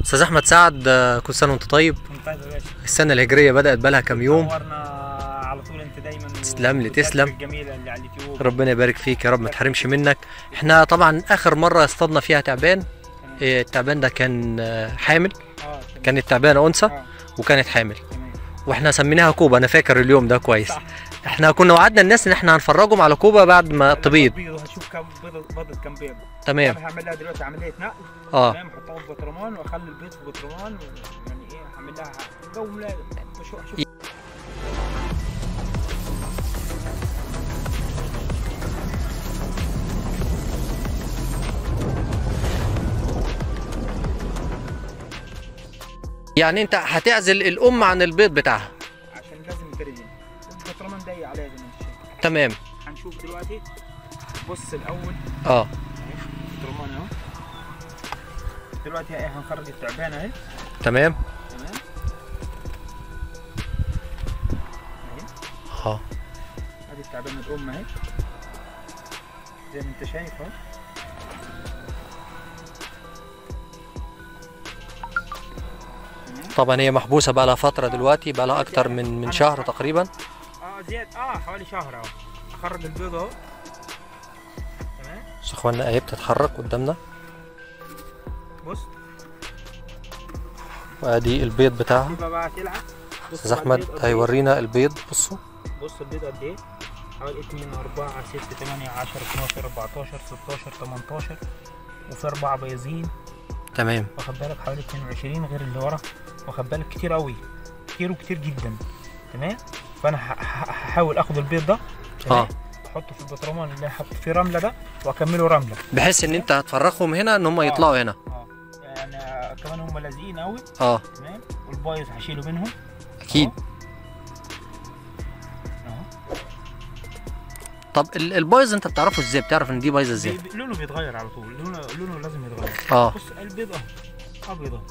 استاذ احمد سعد آه، كل سنه وانت طيب كنت عايز يا باشا السنه الهجريه بدات بقالها كام يوم نورنا على طول انت دايما تسلم لي، والدرس تسلم. الجميله اللي على اليوتيوب ربنا يبارك فيك يا رب ما تحرمش منك احنا طبعا اخر مره اصطادنا فيها تعبان إيه، التعبان ده كان آه، حامل اه تمام. كانت تعبانه انثى اه وكانت حامل تمام واحنا سميناها كوبا انا فاكر اليوم ده كويس صح. احنا كنا وعدنا الناس ان احنا هنفرجهم على كوبا بعد ما تبيض بيض وهشوف كم بيض بيض كم بيض تمام انا هعمل لها دلوقتي عمليه نقل اه تمام احطها في بطرمان واخلي البيض في بطرمان يعني ايه هعمل لها جو ملائم بشوف شوف يعني انت هتعزل الام عن البيض بتاعها عشان لازم يترمي البطرمان ضيق عليها زي ما انت شايف تمام هنشوف دلوقتي بص الاول اه بطرمان اهو دلوقتي ايه هنخرج التعبان اهي تمام تمام اهي اه ادي التعبان الام اهي زي ما انت شايف اهو تمام. طبعا هي محبوسه بقى لها فتره دلوقتي بقى لها اكتر من من شهر تقريبا اه زياد اه حوالي شهر اهو اخرج البيض اهو تمام بس اخوانا اهي بتتحرك قدامنا بص وادي البيض بتاعها سيبها بقى تلعب بص استاذ بقى احمد البيض قد إيه. هيورينا البيض بصوا بص البيض قد ايه حوالي 2 4 6 8 10 12 14 16 18 وفي اربعه بيضين تمام واخد بالك حوالي 22 غير اللي ورا واخد بالك كتير قوي كتير وكتير جدا تمام فانا ه- ه- هحاول اخد البيض ده تمام اه احطه في البطرمان اللي هحط فيه رمله ده واكمله رمله بحيث ان انت هتفرخهم هنا ان هم يطلعوا هنا اه يعني كمان هم لازقين قوي اه تمام والبايظ هشيله منهم اكيد أهو. أهو. طب ال- البايظ انت بتعرفه ازاي بتعرف ان دي بايظه ازاي بي- بي- لونه بيتغير على طول لونه لونه لازم يتغير اه بص البيض اهو ابيض اهو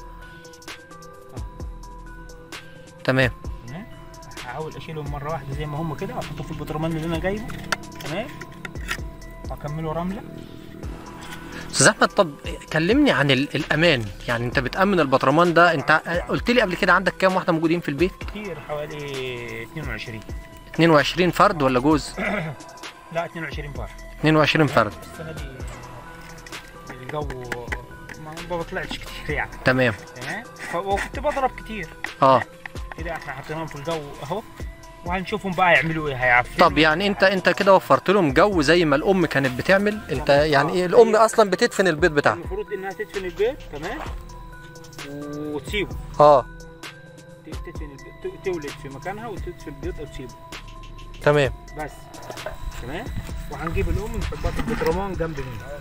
تمام تمام هحاول اشيلهم مره واحده زي ما هم كده واحطه في البطرمان اللي انا جايبه تمام واكمله رمله استاذ احمد طب كلمني عن ال- الامان يعني انت بتامن البطرمان ده انت قلت لي قبل كده عندك كام واحده موجودين في البيت كتير حوالي 22 22 فرد ولا جوز لا 22 بار 22 فرد السنه دي الجو ما ما بطلعش كتير يعني تمام تمام ف- وكنت بضرب كتير اه كده احنا حطيناهم في الجو اهو وهنشوفهم بقى يعملوا ايه هيعفنوا طب يعني انت انت كده وفرت لهم جو زي ما الام كانت بتعمل انت يعني ايه الام اصلا بتدفن البيض بتاعها المفروض انها تدفن البيت تمام وتسيبه اه ت- تدفن البيض ت- تولد في مكانها وتدفن البيض او تسيبه تمام بس تمام وهنجيب الام نحطها في البطرمان جنب منها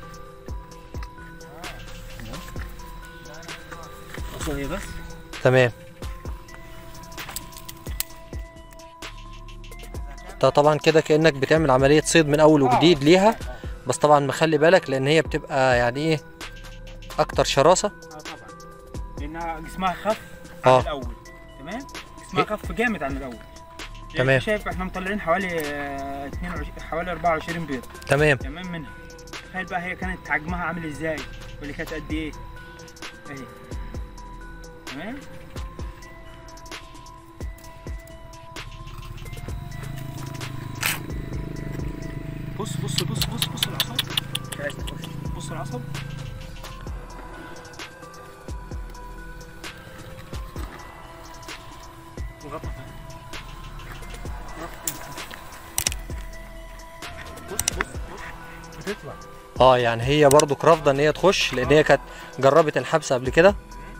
بص هي بس تمام انت طبعا كده كانك بتعمل عمليه صيد من اول وجديد ليها بس طبعا مخلي بالك لان هي بتبقى يعني ايه اكتر شراسه اه طبعا لانها جسمها خف آه. عن الاول تمام جسمها خف جامد عن الاول يعني تمام. انت شايف احنا مطلعين حوالي آه، 22 حوالي 24 بيض تمام تمام منها تخيل بقى هي كانت حجمها عامل ازاي واللي كانت قد ايه اهي تمام بص بص بص بص بص العصب مش عايز تخش بص العصب وغطى بص بص بص بتطلع اه يعني هي برضو رافضه ان هي تخش لان هي كانت جربت الحبس قبل كده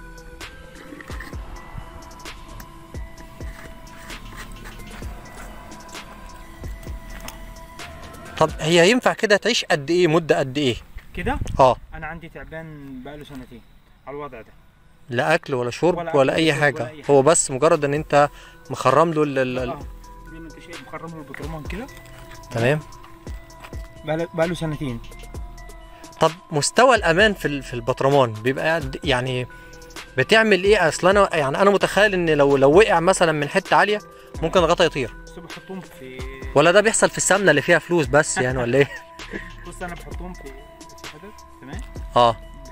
طب هي ينفع كده تعيش قد ايه مده قد ايه كده اه انا عندي تعبان بقاله سنتين على الوضع ده لا اكل ولا شرب ولا ولا, أكل اي ولا شرب حاجه ولا أي هو بس مجرد ان انت مخرم له ال- ال- ال- اه زي ما انت شايف مخرم له البطرمان كده تمام بقاله بقاله سنتين طب مستوى الامان في ال- في البطرمان بيبقى قد- يعني بتعمل ايه اصل انا يعني انا متخيل ان لو لو وقع مثلا من حته عاليه ممكن الغطا يطير بس بحطهم في ولا ده بيحصل في السمنه اللي فيها فلوس بس يعني ولا ايه بص انا بحطهم في في حدث تمام اه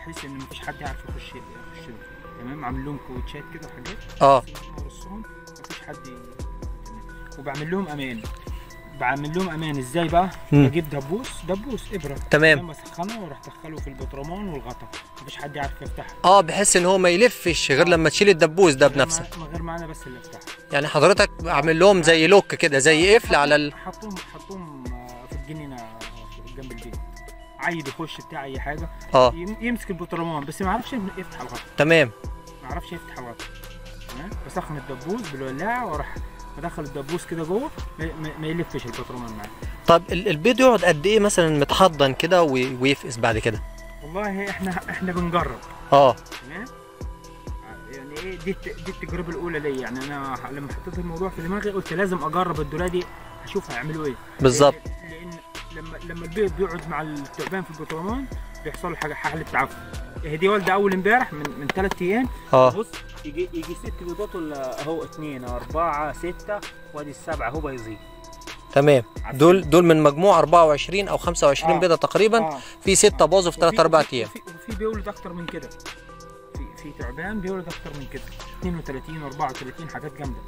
بحيث ان مفيش حد يعرف يخش يخش له. تمام عامل لهم كوتشات كده وحاجات اه بحيث إن هم ارصهم مفيش حد ي- تمام. وبعمل لهم امان بعمل لهم امان ازاي بقى؟ مم. بجيب دبوس دبوس ابره تمام لما اسخنه واروح ادخله في البطرمان والغطا مفيش حد يعرف يفتحها اه بحيث ان هو ما يلفش غير لما تشيل الدبوس ده بنفسك من غير ما انا بس اللي افتحها يعني حضرتك عامل لهم زي لوك كده زي قفل على ال... حطهم حطهم آه، في الجنينه في جنب البيت عيل يخش بتاع اي حاجه اه يم- يمسك البطرمان بس ما يعرفش يفتح الغطا تمام ما يعرفش يفتح الغطا تمام بسخن الدبوس بالولاعه واروح ادخل الدبوس كده جوه ما, ما- ما يلفش البطرمان معايا طب ال- البيض يقعد قد ايه مثلا متحضن كده وي- ويفقس بعد كده والله احنا احنا بنجرب اه تمام يعني ايه دي الت- دي التجربه الاولى ليا يعني انا ح- لما حطيت الموضوع في دماغي قلت لازم اجرب الدوله دي اشوف هيعملوا ايه بالظبط لان لأن لما لما البيض بيقعد مع التعبان في البطرمان بيحصل له حاجه حاله تعفن هي دي والده اول امبارح من من ثلاث ايام اه بص يجي يجي ست بيضات ولا اهو اثنين اربعه سته وادي السبعه هو بيزيد تمام دول دول من مجموع 24 او 25 آه. بيضه تقريبا آه. في ستة باظوا في 3 وفي- 4 وفي- ايام وفي, وفي بيولد اكتر من كده في في تعبان بيولد اكتر من كده 32 34 حاجات جامده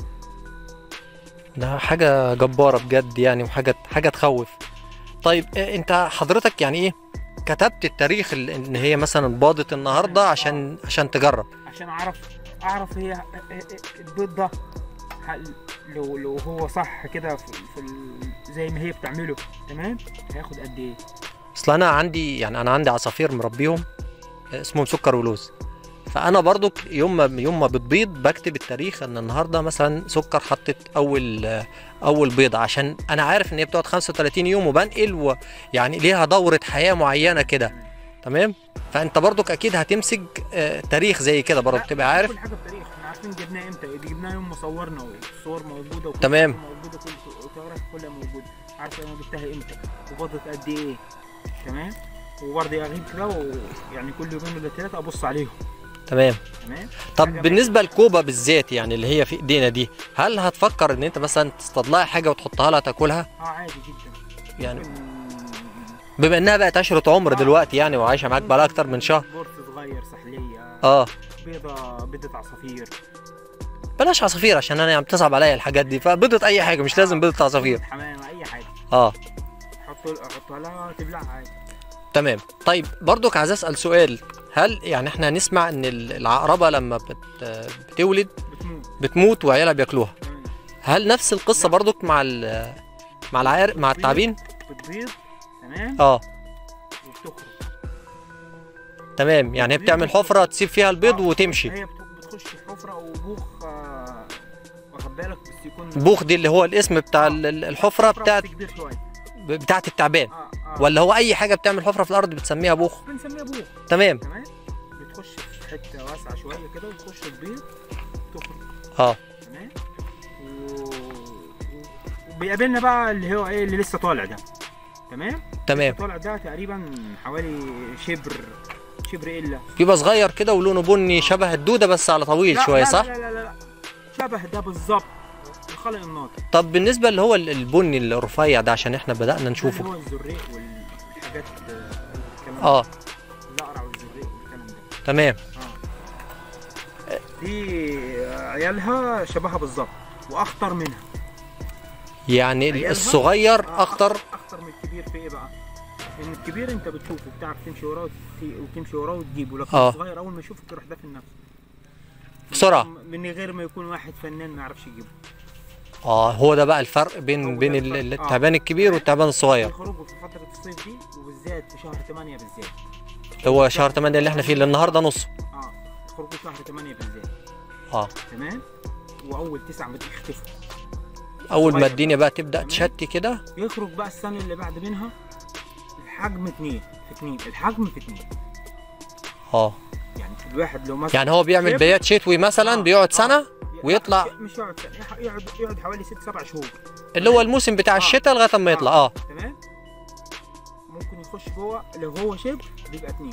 ده حاجه جباره بجد يعني وحاجه حاجه تخوف طيب آه، انت حضرتك يعني ايه كتبت التاريخ ال- ان هي مثلا باضت النهارده عشان عشان تجرب عشان اعرف اعرف هي البيض ده هل لو لو هو صح كده في, في ال- زي ما هي بتعمله تمام هياخد قد ايه اصل انا عندي يعني انا عندي عصافير مربيهم آه، اسمهم سكر ولوز فانا برضو يوم ما يوم ما بتبيض بكتب التاريخ ان النهارده مثلا سكر حطت اول آه، اول بيضه عشان انا عارف ان هي بتقعد 35 يوم وبنقل ويعني ليها دوره حياه معينه كده تمام فانت برضك اكيد هتمسك آه، تاريخ زي كده برضك لا، تبقى عارف كل حاجه بتاريخ احنا عارفين جبناه امتى جبناه يوم ما صورنا والصور موجوده وكل تمام. حاجة موجوده كل التواريخ كلها موجوده عارف انا جبتها امتى وبضت قد ايه تمام وبرضه اغيب كده ويعني كل يومين ولا ثلاثه ابص عليهم تمام تمام طب حاجة بالنسبه لكوبا بالذات يعني اللي هي في ايدينا دي هل هتفكر ان انت مثلا تصطاد لها حاجه وتحطها لها تاكلها اه عادي جدا يعني ممكن بما انها بقت عشرة عمر دلوقتي يعني وعايشه معاك بقالها اكتر من شهر بورس صغير سحليه اه بيضه بيضه عصافير بلاش عصافير عشان انا يعني بتصعب عليا الحاجات دي فبيضة اي حاجه مش لازم بيضة عصافير حمام اي حاجه اه حط احطها لها تبلعها عادي تمام طيب برضك عايز اسال سؤال هل يعني احنا نسمع ان ال- العقربه لما بت بتولد بتموت بتموت وعيالها بياكلوها تمام هل نفس القصه برضك مع ال مع العير مع التعابين بتبيض تمام اه وبتخرج تمام يعني هي بتعمل حفره تسيب فيها البيض آه، وتمشي هي بت- بتخش في حفره وبوخ آه، واخد بالك بس يكون بوخ دي اللي هو الاسم بتاع ال- ال- الحفره بس بتاعت كبير شويه بتاعت التعبان اه اه ولا هو اي حاجه بتعمل حفره في الارض بتسميها بوخ بنسميها بوخ تمام تمام بتخش في حته واسعه شويه كده وتخش تبيض تخرج اه تمام و... وبيقابلنا بقى اللي هو ايه اللي لسه طالع ده تمام تمام طالع ده تقريبا حوالي شبر شبر الا بيبقى صغير كده ولونه بني شبه الدوده بس على طويل لا شويه لا صح لا لا لا, لا. شبه ده بالظبط الخلق الناطق طب بالنسبه اللي هو ال- البني الرفيع ده عشان احنا بدانا اللي نشوفه هو الزريق والحاجات آه، الكلام اه ده الاقرع والزريق والكلام ده تمام اه دي عيالها شبهها بالظبط واخطر منها يعني عيالها؟ الصغير آه، اخطر اخطر من الكبير في ايه بقى؟ ان الكبير انت بتشوفه بتعرف تمشي وراه وت- وتمشي وراه وتجيبه لكن آه. الصغير اول ما يشوفك يروح دافن نفسه بسرعه من غير ما يكون واحد فنان ما يعرفش يجيبه اه هو ده بقى الفرق بين هو بين ده ال- الفرق. ال- آه. التعبان الكبير والتعبان الصغير يخرجوا في فتره الصيف دي وبالذات في شهر 8 بالذات اللي هو شهر 8 اللي احنا فيه اللي النهارده نص اه يخرجوا شهر 8 بالذات اه تمام واول تسعه بتختفوا اول ما صغير. الدنيا بقى تبدا تمام. تشتي كده يخرج بقى السنه اللي بعد منها الحجم اتنين في اتنين الحجم في اتنين اه يعني الواحد لو مثلا يعني هو بيعمل شايف؟ بيات شتوي مثلا آه، بيقعد آه. سنه ويطلع لا، مش يقعد سنة، يح- يقعد يقعد حوالي ست سبع شهور اللي هو الموسم بتاع آه. الشتاء لغايه اما يطلع اه تمام ممكن يخش جوه لو هو شبر بيبقى اتنين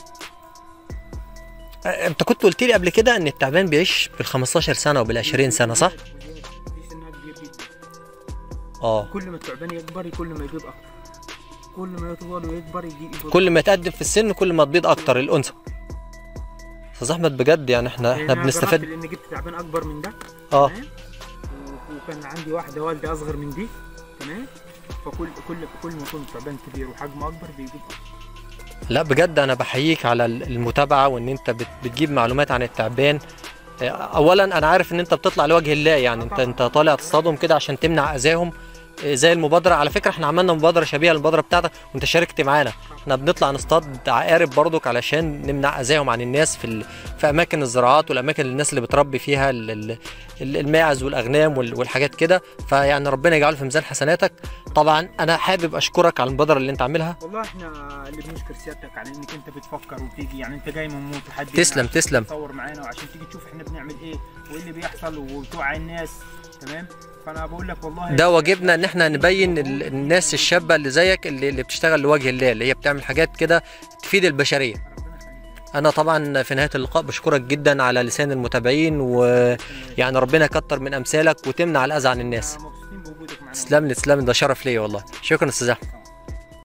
آه، انت كنت قلت لي قبل كده ان التعبان بيعيش بال 15 سنه وبال 20 سنه صح؟ في سنها كبير جدا اه كل ما التعبان يكبر كل ما يجيب اكتر كل ما يطول ويكبر يجي يبيض كل ما يتقدم في السن كل ما تبيض اكتر الانثى استاذ احمد بجد يعني احنا لأن احنا أنا بنستفاد جربت لان جبت تعبان اكبر من ده اه تمام و- وكان عندي واحده والده اصغر من دي تمام فكل كل كل ما كنت تعبان كبير وحجمه اكبر بيجيب لا بجد انا بحييك على المتابعه وان انت بت- بتجيب معلومات عن التعبان آه، اولا انا عارف ان انت بتطلع لوجه الله يعني انت انت طالع تصطادهم كده عشان تمنع اذاهم آه، زي المبادره على فكره احنا عملنا مبادره شبيهه للمبادره بتاعتك وانت شاركت معانا احنا بنطلع نصطاد عقارب برضك علشان نمنع اذاهم عن الناس في ال... في اماكن الزراعات والاماكن اللي الناس اللي بتربي فيها ال... ال... ال- الماعز والاغنام وال... والحاجات كده فيعني ربنا يجعله في ميزان حسناتك طبعا انا حابب اشكرك على المبادره اللي انت عاملها والله احنا اللي بنشكر سيادتك على انك انت بتفكر وتيجي يعني انت جاي من موت لحد هنا تسلم عشان تسلم تصور معانا وعشان تيجي تشوف احنا بنعمل ايه وايه اللي بيحصل وتوعي الناس تمام فانا بقول لك والله ده واجبنا ان احنا نبين ال- الناس الشابه اللي زيك اللي, اللي بتشتغل لوجه الله اللي هي بتعمل حاجات كده تفيد البشريه ربنا يخليك. انا طبعا في نهايه اللقاء بشكرك جدا على لسان المتابعين ويعني ربنا يكتر من امثالك وتمنع الاذى عن الناس مبسوطين بوجودك معانا تسلم لي تسلم لي، ده شرف ليا والله شكرا استاذ احمد